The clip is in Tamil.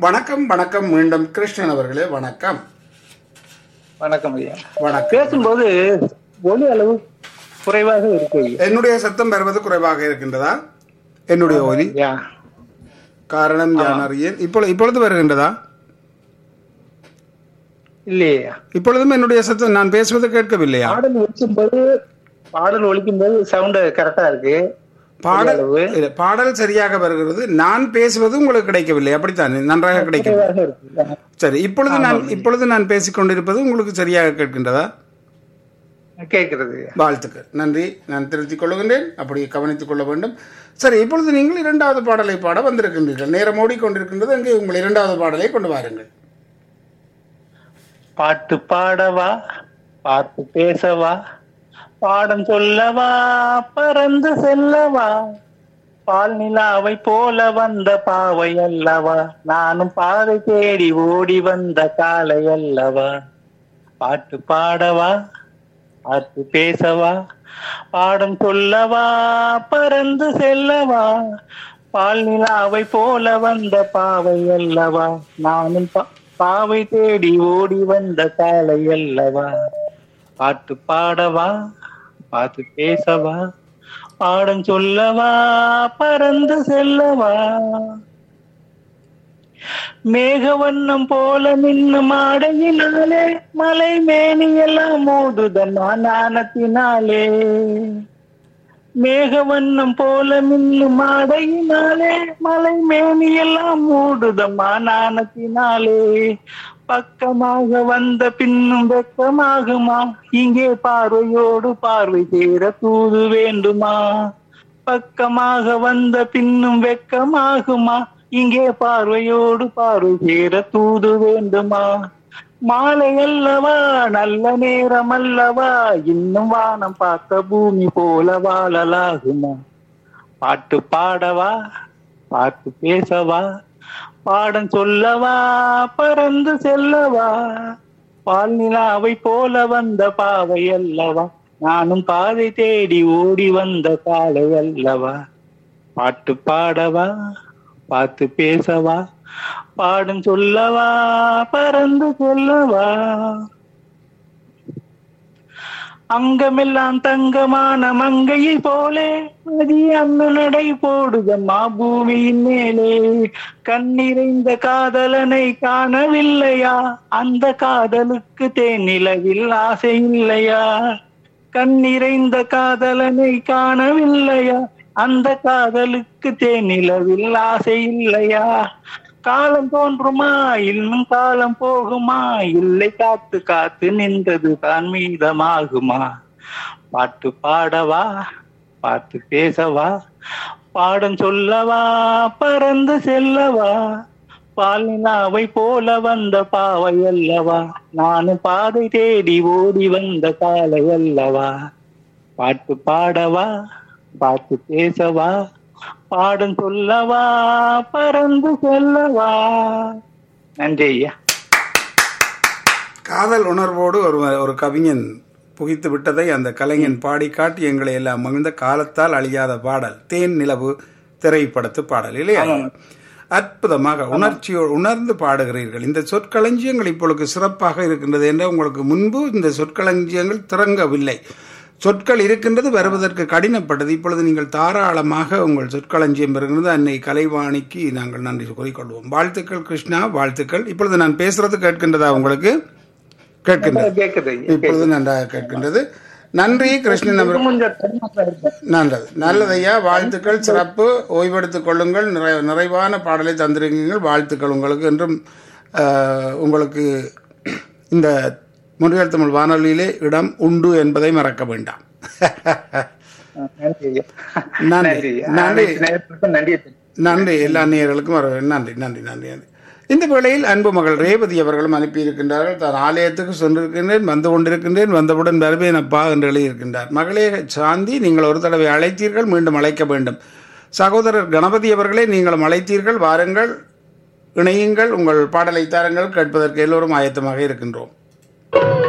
வணக்கம் வணக்கம் மீண்டும் கிருஷ்ணன் அவர்களே வணக்கம் வணக்கம் ஐயா வணக்கம் பேசும்போது ஒலி அளவு குறைவாக இருக்கு ஐயா என்னுடைய சத்தம் பெறுவது குறைவாக இருக்கின்றதா என்னுடைய ஒலி ஐயா காரணம் யான் அறியேன் இப்பொழுது இப்பொழுது வருகின்றதா இல்லையா இப்பொழுதும் என்னுடைய சத்தம் நான் பேசுவது கேட்கவில்லையா பாடல் ஒழிக்கும்போது பாடல் ஒழிக்கும் போது சவுண்ட் கரெக்டா இருக்கு பாடல் அளவு. இல்ல, பாடல் சரியாக வருகிறது நான் பேசுவது உங்களுக்கு கிடைக்கவில்லை அப்படித்தான் நன்றாக கிடைக்கவில்லை குறைவாக இருக்கு சரி இப்பொழுது நான் இப்பொழுது நான் பேசிக் கொண்டிருப்பது உங்களுக்கு சரியாக கேட்கின்றதா கேக்குறது ஐயா. வாழ்த்துக்கள் நன்றி நான் திருத்திக் கொள்கின்றேன் அப்படி கவனித்துக் கொள்ள வேண்டும் சரி இப்பொழுது நீங்கள் இரண்டாவது பாடலை பாட வந்திருக்கின்றீர்கள் நேரம் ஓடிக்கொண்டிருக்கின்றது அங்கே உங்கள் இரண்டாவது பாடலை கொண்டு வாருங்கள் பாட்டு பாடவா பார்த்து பேசவா பாடம் சொல்லவா பறந்து செல்லவா பால் நிலாவை போல வந்த பாவை அல்லவா நானும் பாதை தேடி ஓடி வந்த காலை அல்லவா பாட்டு பாடவா பார்த்து பேசவா பாடம் சொல்லவா பறந்து செல்லவா பால் நிலாவை போல வந்த பாவை அல்லவா நானும் பா- பாவை தேடி ஓடி வந்த காலை அல்லவா பாட்டு பாடவா பார்த்து பேசவா பாடம் சொல்லவா பறந்து செல்லவா மேகவண்ணம் போல மின்னும் ஆடையினாலே மலை மேனியெல்லாம் மோதுதம்மா நாணத்தினாலே மேகவண்ணம் போல மின்னும் ஆடையினாலே மலை மேனியெல்லாம் மூடுதம்மா நாணத்தினாலே பக்கமாக வந்த பின்னும் வெக்கமாகுமா இங்கே பார்வையோடு பார்வை சேர தூது வேண்டுமா பக்கமாக வந்த பின்னும் வெக்கமாகுமா இங்கே பார்வையோடு பார்வை சேர தூது வேண்டுமா மாலை அல்லவா நல்ல நேரம் அல்லவா இன்னும் வானம் பார்த்த பூமி போல வாழலாகுமா பாட்டு பாடவா பாட்டு பேசவா பாடம் சொல்லவா பறந்து செல்லவா பால் நிலாவை போல வந்த பாவை அல்லவா நானும் பாதை தேடி ஓடி வந்த காலை அல்லவா பாட்டு பாடவா பார்த்து பேசவா பாடம் சொல்லவா பறந்து சொல்லவா அங்கமெல்லாம் தங்கமான மங்கையை போலே மதி அன்னு நடை போடுதம்மா பூமியின் மேலே கண்ணிறைந்த காதலனை காணவில்லையா அந்த காதலுக்கு தேனிலவில் ஆசை இல்லையா கண்ணிறைந்த காதலனை காணவில்லையா அந்த காதலுக்கு தேனிலவில் ஆசை இல்லையா காலம் தோன்றுமா இன்னும் காலம் போகுமா இல்லை காத்து காத்து நின்றது தான் மீதமாகுமா பாட்டு பாடவா பார்த்து பேசவா பாடம் சொல்லவா பறந்து செல்லவா பால் நிலாவை போல வந்த பாவை அல்லவா நானும் பாதை தேடி ஓடி வந்த காலை அல்லவா பாட்டு பாடவா பார்த்து பேசவா பாடம் சொல்லவா பறந்து செல்லவா நன்றி ஐயா காதல் உணர்வோடு ஒரு ஒரு கவிஞன் புகித்து விட்டதை அந்த கலைஞன் பாடி காட்டி எங்களை எல்லாம் மகிழ்ந்த காலத்தால் அழியாத பாடல் தேன் நிலவு திரைப்படத்து பாடல் இல்லையா அற்புதமாக உணர்ச்சியோடு உணர்ந்து பாடுகிறீர்கள் இந்த சொற்களஞ்சியங்கள் இப்பொழுது சிறப்பாக இருக்கின்றது என்று உங்களுக்கு முன்பு இந்த சொற்களஞ்சியங்கள் திறங்கவில்லை சொற்கள் இருக்கின்றது வருவதற்கு கடினப்பட்டது இப்பொழுது நீங்கள் தாராளமாக உங்கள் சொற்களஞ்சியம் பெறுகிறது அன்னை கலைவாணிக்கு நாங்கள் நன்றி கூறிக்கொள்வோம் வாழ்த்துக்கள் கிருஷ்ணா வாழ்த்துக்கள் இப்பொழுது நான் பேசுறது கேட்கின்றதா உங்களுக்கு கேட்கின்றது கேக்குது ஐயா இப்பொழுது நன்றாக கேட்கின்றது நன்றி கிருஷ்ணன் அவர் கொஞ்சம் தடுமாற்றமா இருக்கு. நல்லது நல்லதையா வாழ்த்துக்கள் சிறப்பு ஓய்வெடுத்துக் கொள்ளுங்கள் நிறை நிறைவான பாடலை தந்திருக்கீங்கள் வாழ்த்துக்கள் உங்களுக்கு என்றும் ஆஹ், உங்களுக்கு இந்த முருகல் தமிழ் வானொலியிலே இடம் உண்டு என்பதை மறக்க வேண்டாம் நன்றி ஐயா நன்றி. நன்றி ஐயா. நன்றி. அனைத்து நேயர்களுக்கும் நன்றி ஐயா. நன்றி எல்லா நேயர்களுக்கும் வர நன்றி நன்றி நன்றி நன்றி இந்த வேளையில் அன்பு மகள் ரேவதி அவர்களும் அனுப்பியிருக்கின்றார்கள் தான் ஆலயத்துக்கு சென்றிருக்கின்றேன் வந்து கொண்டிருக்கின்றேன் வந்தவுடன் வருவேன் அப்பா என்று எழுதியிருக்கின்றார் மகளே சாந்தி நீங்கள் ஒரு தடவை அழைத்தீர்கள் மீண்டும் அழைக்க வேண்டும் சகோதரர் கணபதி அவர்களே நீங்களும் அழைத்தீர்கள் வாருங்கள் இணையுங்கள் உங்கள் பாடலை தாருங்கள் கேட்பதற்கு எல்லோரும் ஆயத்தமாக இருக்கின்றோம்